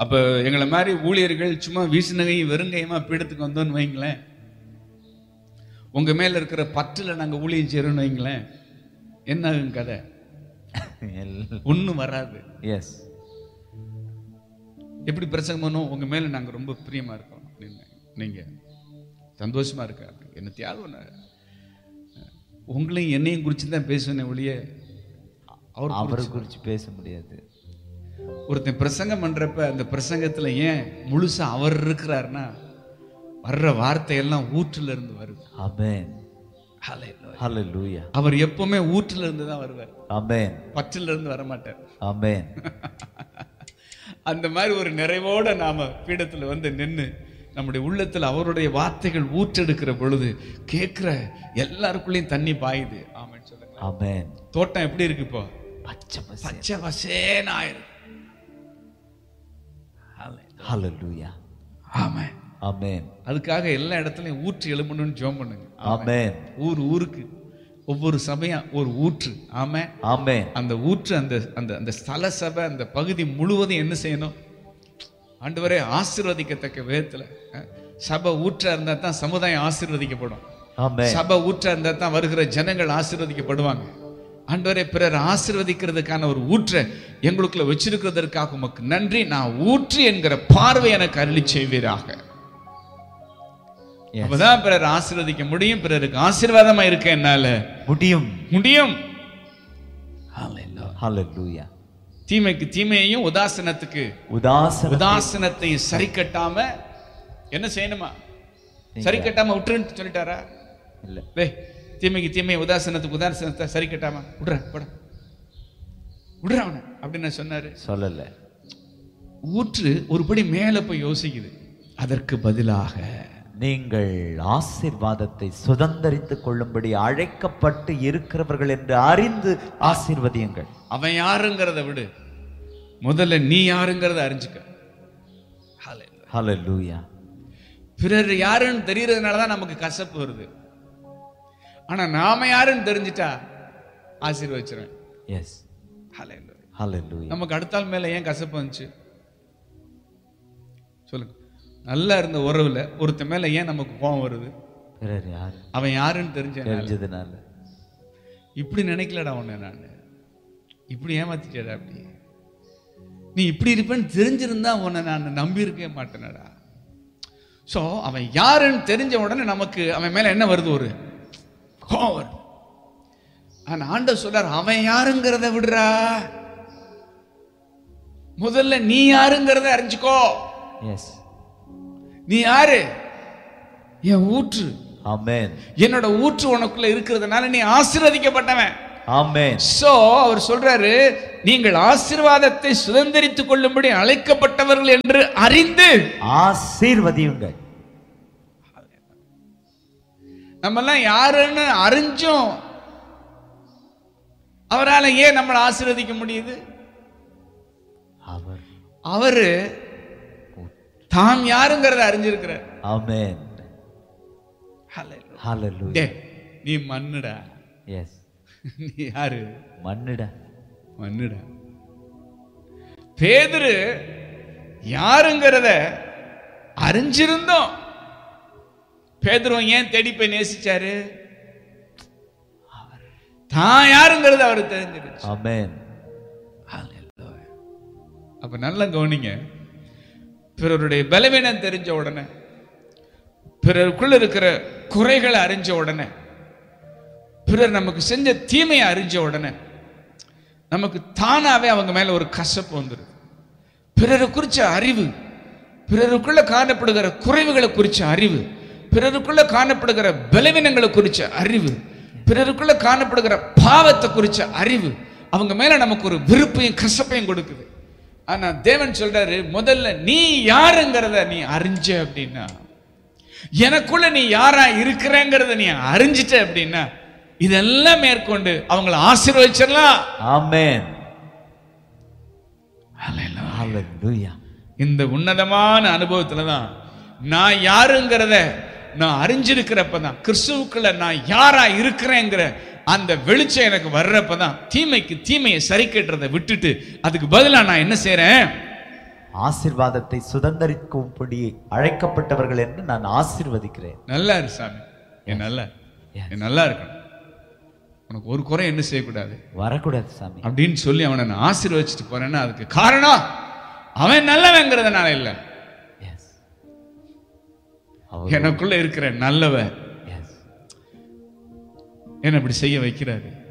அப்ப எங்களை மாதிரி ஊழியர்கள் சும்மா வீசினகையும் வெறுங்கையுமா பீடத்துக்கு வந்தோன்னு வைங்களேன் உங்க மேல இருக்கிற பற்றுல நாங்க ஊழியம் செய்யறோம்னு வைங்களேன் என்ன ஆகும் கதை ஒண்ணும் வராது எஸ் எப்படி பிரசங்கம் பண்ணும் உங்க மேல நாங்க ரொம்ப பிரியமா இருக்கோம் அப்படின்னு நீங்க சந்தோஷமா இருக்க அப்படி என்னத்தையாவது ஒண்ணு உங்களையும் என்னையும் குறித்து தான் பேசுவேனே ஒழிய அவர் அவரை குறித்து பேச முடியாது ஒருத்தன் பிரசங்கம் பண்றப்ப அந்த பிரசங்கத்துல ஏன் முழுசா அவர் இருக்கிறாருன்னா வர்ற வார்த்தையெல்லாம் ஊற்றுல இருந்து வருது அமேன் Hallelujah. ஹalleluya அவர் எப்பவுமே ஊற்றுல இருந்து தான் வருவார் அமேன் பற்றுல இருந்து வர மாட்டார் அமேன் அந்த மாதிரி ஒரு நிறைவோட நாம பீடத்துல வந்து நின்னு நம்முடைய உள்ளத்துல அவருடைய வார்த்தைகள் ஊற்றெடுக்கிற பொழுது கேட்கிற எல்லாருக்குள்ளேயும் தண்ணி பாயுது ஆமென்னு சொல்லுங்க அமேன் தோட்டம் எப்படி இருக்கு இப்போ பச்சை பசே பச்சை வசேன்னு ஆயிருக்கு ஹalleluya ஆமென் அமேன் அதுக்காக எல்லா இடத்துலயும் ஊற்று எழும்பணும்னு ஜோம் பண்ணுங்க அமேன் ஊர் ஊருக்கு ஒவ்வொரு சபையா ஒரு ஊற்று ஆமென் அமேன் அந்த ஊற்று அந்த அந்த அந்த ஸ்தல சபை அந்த பகுதி முழுவதும் என்ன செய்யணும் ஆண்டவரே ஆசீர்வதிக்கத்தக்க விதத்துல அஹ், சபை ஊற்றா இருந்தா தான் சமுதாயம் ஆசீர்வதிக்கப்படும் அமேன் சபை ஊற்றா இருந்தா தான் வருகிற ஜனங்கள் ஆசீர்வதிக்கப்படுவாங்க ஆண்டவரே பிறர் ஆசீர்வதிக்கிறதுக்கான ஒரு ஊற்றை எங்களுக்குள்ள வச்சிருக்கிறதற்காக உமக்கு நன்றி நான் ஊற்று என்கிற பார்வை எனக்கு அருளி செய்வீராக Yes. அப்பதான் பிறர் ஆசீர்வதிக்க முடியும் பிறருக்கு ஆசீர்வாதமா இருக்க என்னால முடியும் முடியும் ஹalleluya தீமைக்கு தீமையையும் உதாசனத்துக்கு உதாசன உதாசனத்தை சரி கட்டாம என்ன செய்யணுமா சரி கட்டாம விட்டுருன்னு சொல்லிட்டாரா இல்ல லே தீமைக்கு தீமை உதாசனத்துக்கு உதாசனத்தை சரி கட்டாம விடுற போட விடுற அவனை அப்படின்னு சொன்னாரு சொல்லல ஊற்று ஒருபடி மேல போய் யோசிக்குது அதற்கு பதிலாக நீங்கள் ஆசீர்வாதத்தை சுதந்தரித்துக் கொள்ளும்படி அழைக்கப்பட்டு இருக்கிறவர்கள் என்று அறிந்து ஆசீர்வதியுங்கள் அவன் யாருங்கிறத விடு முதல்ல நீ யாருங்கிறத அறிஞ்சுக்க Hallelujah. ஹalleluya பிறர் யாருன்னு தெரியறதுனால தான் நமக்கு கசப்பு வருது ஆனா நாம யாருன்னு தெரிஞ்சிட்டா ஆசீர்வச்சிருவேன் எஸ் Hallelujah. ஹalleluya நமக்கு அடுத்தால் மேல ஏன் கசப்பு வந்துச்சு சொல்லுங்க நல்லா இருந்த உறவுல ஒருத்தன் மேல ஏன் நமக்கு கோபம் வருது பிறர் யார் அவன் யாருன்னு தெரிஞ்ச தெரிஞ்சதுனால இப்படி நினைக்கலடா உன்னை நான் இப்படி ஏமாத்திட்டேடா அப்படி நீ இப்படி இருப்பேன்னு தெரிஞ்சிருந்தா உன்னை நான் நம்பி இருக்கவே மாட்டேனடா ஸோ அவன் யாருன்னு தெரிஞ்ச உடனே நமக்கு அவன் மேல என்ன வருது ஒரு கோவம் வருது ஆனா ஆண்டவர் சொல்றார் அவன் யாருங்கிறத விடுறா முதல்ல நீ யாருங்கிறத அறிஞ்சுக்கோ எஸ் நீ யாரு என் ஊற்று ஆமென் என்னோட ஊற்று உனக்குள்ள இருக்கிறதுனால நீ ஆசீர்வதிக்கப்பட்டவன் ஆமென் சோ அவர் சொல்றாரு நீங்கள் ஆசீர்வாதத்தை சுதந்திரித்துக் கொள்ளும்படி அழைக்கப்பட்டவர்கள் என்று அறிந்து ஆசீர்வதியுங்கள் நம்ம எல்லாம் யாருன்னு அறிஞ்சும் அவரால ஏன் நம்மளை ஆசீர்வதிக்க முடியுது அவர் அவரு தாம் யாருங்கிறத அறிஞ்சிருக்கிறார் ஆமென் ஹalleluya டேய், நீ மண்ணுடா எஸ் நீ யாரு மண்ணிட மண்ணுடா பேதுரு யாருங்கிறத அறிஞ்சிருந்தோம் பேதுருவன் ஏன் தேடி போய் நேசிச்சாரு தான் யாருங்கிறது அவருக்கு தெரிஞ்சிருச்சு ஆமென் அப்ப நல்லா கவனிங்க பிறருடைய பலவீனம் தெரிஞ்ச உடனே பிறருக்குள்ள இருக்கிற குறைகளை அறிஞ்ச உடனே பிறர் நமக்கு செஞ்ச தீமையை அறிஞ்ச உடனே நமக்கு தானாவே அவங்க மேல ஒரு கசப்பு வந்துடும் பிறரை குறிச்ச அறிவு பிறருக்குள்ள காணப்படுகிற குறைவுகளை குறிச்ச அறிவு பிறருக்குள்ள காணப்படுகிற பலவீனங்களை குறிச்ச அறிவு பிறருக்குள்ள காணப்படுகிற பாவத்தை குறிச்ச அறிவு அவங்க மேல நமக்கு ஒரு விருப்பையும் கசப்பையும் கொடுக்குது ஆனா தேவன் சொல்றாரு முதல்ல நீ யாருங்கிறத நீ அறிஞ்ச அப்படின்னா எனக்குள்ள நீ யாரா இருக்கிறேங்கிறத நீ அறிஞ்சிட்ட அப்படின்னா இதெல்லாம் மேற்கொண்டு அவங்கள ஆசீர்வதிச்சிடலாம் ஆமென் ஹalleluya இந்த உன்னதமான அனுபவத்துல தான் நான் யாருங்கிறத நான் அறிஞ்சிருக்கிறப்ப தான் கிறிஸ்துவுக்குள்ள நான் யாரா இருக்கிறேங்கிற அந்த வெளிச்சம் எனக்கு வர்றப்ப தான் தீமைக்கு தீமையை சரி கட்டுறதை விட்டுட்டு அதுக்கு பதிலா நான் என்ன செய்றேன் ஆசீர்வாதத்தை சுதந்தரிக்கும்படி அழைக்கப்பட்டவர்கள் என்று நான் ஆசீர்வதிக்கிறேன் நல்லா இரு சாமி என் நல்லா இரு. Yes. என் நல்லா இருக்கணும் உனக்கு ஒரு குறை என்ன செய்யக்கூடாது வரக்கூடாது சாமி அப்படின்னு சொல்லி அவனை நான் ஆசீர்வதிச்சுட்டு போறேன்னா அதுக்கு காரணம் அவன் நல்லவங்கிறதுனால இல்ல எஸ் அவர் எனக்குள்ள இருக்கிற நல்லவன் எஸ் என்ன இப்படி செய்ய வைக்கிறாரு